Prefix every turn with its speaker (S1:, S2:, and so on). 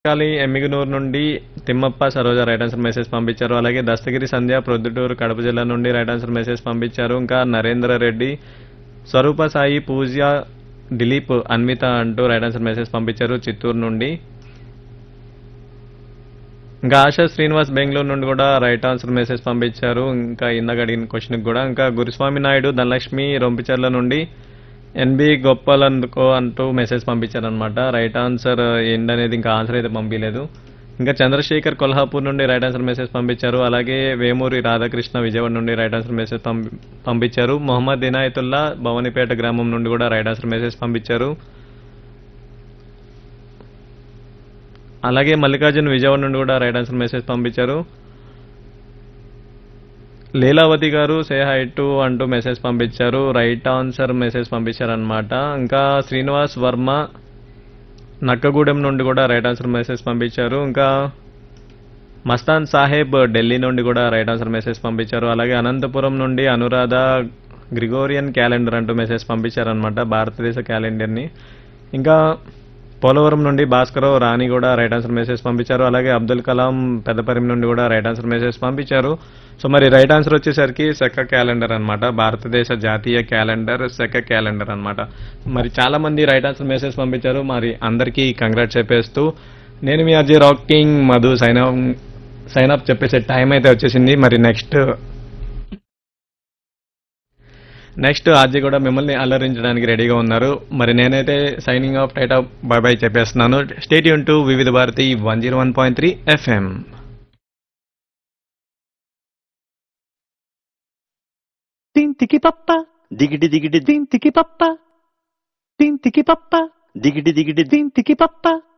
S1: కాళీ ఎమ్మిగనూరు నుండి Thimmappa Saroja right answer message పంపించారు అలాగే దస్తగిరి సంధ్య ప్రొద్దుటూరు కడప జిల్లా నుండి రైట్ ఆన్సర్ మెసేజ్ పంపించారు ఇంకా నరేంద్ర రెడ్డి స్వరూప సాయి పూజ దిలీప్ అన్విత అంటూ రైట్ ఆన్సర్ మెసేజ్ పంపించారు చిత్తూరు నుండి ఇంకా ఆశా శ్రీనివాస్ బెంగళూరు నుండి కూడా రైట్ ఆన్సర్ మెసేజ్ పంపించారు ఇంకా ఇందాక అడిగిన క్వశ్చన్కి కూడా ఇంకా గురుస్వామి నాయుడు ధనలక్ష్మి రొంపిచర్ల నుండి ఎన్బి గొప్పలందుకో అంటూ మెసేజ్ పంపించారనమాట రైట్ ఆన్సర్ ఏంటనేది ఇంకా ఆన్సర్ అయితే పంపించలేదు ఇంకా చంద్రశేఖర్ కొల్హాపూర్ నుండి రైట్ ఆన్సర్ మెసేజ్ పంపించారు అలాగే వేమూరి రాధాకృష్ణ విజయవాడ నుండి రైట్ ఆన్సర్ మెసేజ్ పంపి- పంపించారు మొహమ్మద్ ఇనాయతుల్లా భవనిపేట గ్రామం నుండి కూడా రైట్ ఆన్సర్ మెసేజ్ పంపించారు అలాగే మల్లికార్జున్ విజయవాడ నుండి కూడా రైట్ ఆన్సర్ మెసేజ్ పంపించారు Leelavathi garu say hi to అంటూ మెసేజ్ పంపించారు రైట్ ఆన్సర్ మెసేజ్ పంపించారనమాట ఇంకా శ్రీనివాస్ వర్మ నక్కగూడెం నుండి కూడా రైట్ ఆన్సర్ మెసేజ్ పంపించారు ఇంకా మస్తాన్ సాహెబ్ ఢిల్లీ నుండి కూడా రైట్ ఆన్సర్ మెసేజ్ పంపించారు అలాగే అనంతపురం నుండి అనురాధ గ్రిగోరియన్ క్యాలెండర్ అంటూ మెసేజ్ పంపించారనమాట భారతదేశ క్యాలెండర్ని ఇంకా పోలవరం నుండి భాస్కరరావు రాణి కూడా రైట్ ఆన్సర్ మెసేజ్ పంపించారు అలాగే అబ్దుల్ కలాం పెద్దపరిమి నుండి కూడా రైట్ ఆన్సర్ మెసేజ్ పంపించారు సో మరి రైట్ ఆన్సర్ వచ్చేసరికి సెక్క క్యాలెండర్ అన్నమాట భారతదేశ జాతీయ క్యాలెండర్ సెక్క క్యాలెండర్ అన్నమాట మరి చాలా మంది రైట్ ఆన్సర్ మెసేజ్ పంపించారు మరి అందరికీ కంగ్రాట్ చెప్పేస్తూ నేను మీ Ajay rocking Madhu sign sign up చెప్పేసే టైం అయితే వచ్చేసింది మరి నెక్స్ట్ నెక్స్ట్ ఆర్జీ కూడా మిమ్మల్ని అలరించడానికి రెడీగా ఉన్నారు మరి నేనైతే signing off tight off bye bye చెప్పేస్తున్నాను స్టేట్ యూన్ to Vividh Bharati one zero one point three FM
S2: తింతికి పప్ప
S3: దిగిటి దిగిటి
S2: తింతికి పప్ప తింతికి పప్ప
S3: దిగిటి దిగిటి
S2: తింతికి పప్ప